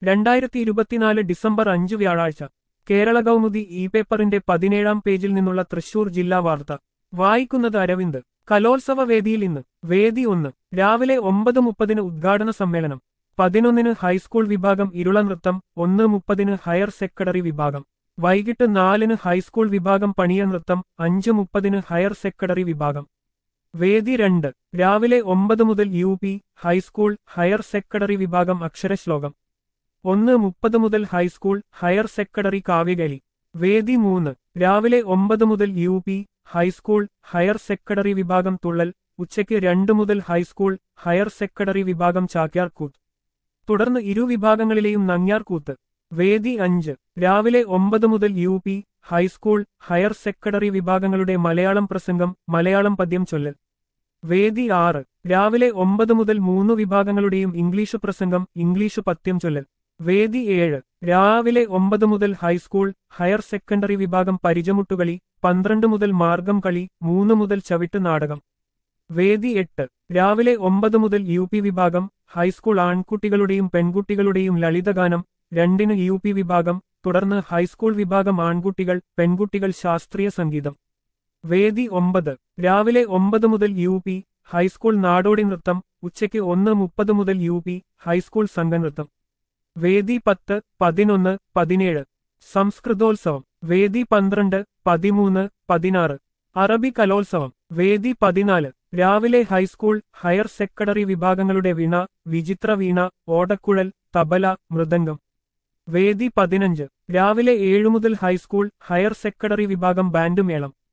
രണ്ടായിരത്തി ഇരുപത്തിനാല് ഡിസംബർ അഞ്ച് വ്യാഴാഴ്ച കേരള കൗമുദി ഇ പേപ്പറിന്റെ പതിനേഴാം പേജിൽ നിന്നുള്ള തൃശൂർ ജില്ലാ വാർത്ത വായിക്കുന്നത് അരവിന്ദ് കലോത്സവ വേദിയിൽ ഇന്ന് വേദി ഒന്ന് രാവിലെ ഒമ്പത് മുപ്പതിന് ഉദ്ഘാടന സമ്മേളനം പതിനൊന്നിന് ഹൈസ്കൂൾ വിഭാഗം ഇരുള നൃത്തം ഒന്ന് മുപ്പതിന് ഹയർ സെക്കൻഡറി വിഭാഗം വൈകിട്ട് നാലിന് ഹൈസ്കൂൾ വിഭാഗം പണിയ നൃത്തം അഞ്ച് മുപ്പതിന് ഹയർ സെക്കൻഡറി വിഭാഗം വേദി രണ്ട് രാവിലെ ഒമ്പത് മുതൽ U P high school higher secondary വിഭാഗം അക്ഷരശ്ലോകം ഒന്ന് മുപ്പത് മുതൽ ഹൈസ്കൂൾ ഹയർ സെക്കൻഡറി കാവ്യകലി വേദി മൂന്ന് രാവിലെ ഒമ്പത് മുതൽ U P high school higher secondary വിഭാഗം തുള്ളൽ ഉച്ചയ്ക്ക് രണ്ട് മുതൽ ഹൈസ്കൂൾ ഹയർ സെക്കൻഡറി വിഭാഗം ചാക്യാർകൂത്ത് തുടർന്ന് ഇരു വിഭാഗങ്ങളിലെയും നങ്ങ്യാർകൂത്ത് വേദി അഞ്ച് രാവിലെ ഒമ്പത് മുതൽ U P high school higher secondary വിഭാഗങ്ങളുടെ മലയാളം പ്രസംഗം മലയാളം പദ്യം ചൊല്ലൽ വേദി ആറ് രാവിലെ ഒമ്പത് മുതൽ മൂന്ന് വിഭാഗങ്ങളുടെയും ഇംഗ്ലീഷ് പ്രസംഗം ഇംഗ്ലീഷ് പദ്യം ചൊല്ലൽ വേദി ഏഴ് രാവിലെ ഒമ്പത് മുതൽ ഹൈസ്കൂൾ ഹയർ സെക്കൻഡറി വിഭാഗം പരിചമുട്ടുകളി പന്ത്രണ്ട് മുതൽ മാർഗം കളി മൂന്ന് മുതൽ ചവിട്ട് നാടകം വേദി എട്ട് രാവിലെ ഒമ്പത് മുതൽ യു പി വിഭാഗം ഹൈസ്കൂൾ ആൺകുട്ടികളുടെയും പെൺകുട്ടികളുടെയും ലളിതഗാനം രണ്ടിന് യു പി വിഭാഗം തുടർന്ന് ഹൈസ്കൂൾ വിഭാഗം ആൺകുട്ടികൾ പെൺകുട്ടികൾ ശാസ്ത്രീയ സംഗീതം വേദി ഒമ്പത് രാവിലെ ഒമ്പത് മുതൽ യു പി ഹൈസ്കൂൾ നാടോടി നൃത്തം ഉച്ചയ്ക്ക് ഒന്ന് മുപ്പത് മുതൽ യു പി ഹൈസ്കൂൾ സംഘനൃത്തം വേദി പത്ത് പതിനൊന്ന് പതിനേഴ് സംസ്കൃതോത്സവം വേദി പന്ത്രണ്ട് പതിമൂന്ന് പതിനാറ് അറബി കലോത്സവം വേദി പതിനാല് രാവിലെ ഹൈസ്കൂൾ ഹയർ സെക്കൻഡറി വിഭാഗങ്ങളുടെ വീണ വിചിത്ര വീണ ഓടക്കുഴൽ തബല മൃദംഗം വേദി പതിനഞ്ച് രാവിലെ ഏഴു മുതൽ ഹൈസ്കൂൾ ഹയർ സെക്കൻഡറി വിഭാഗം ബാൻഡ് മേളം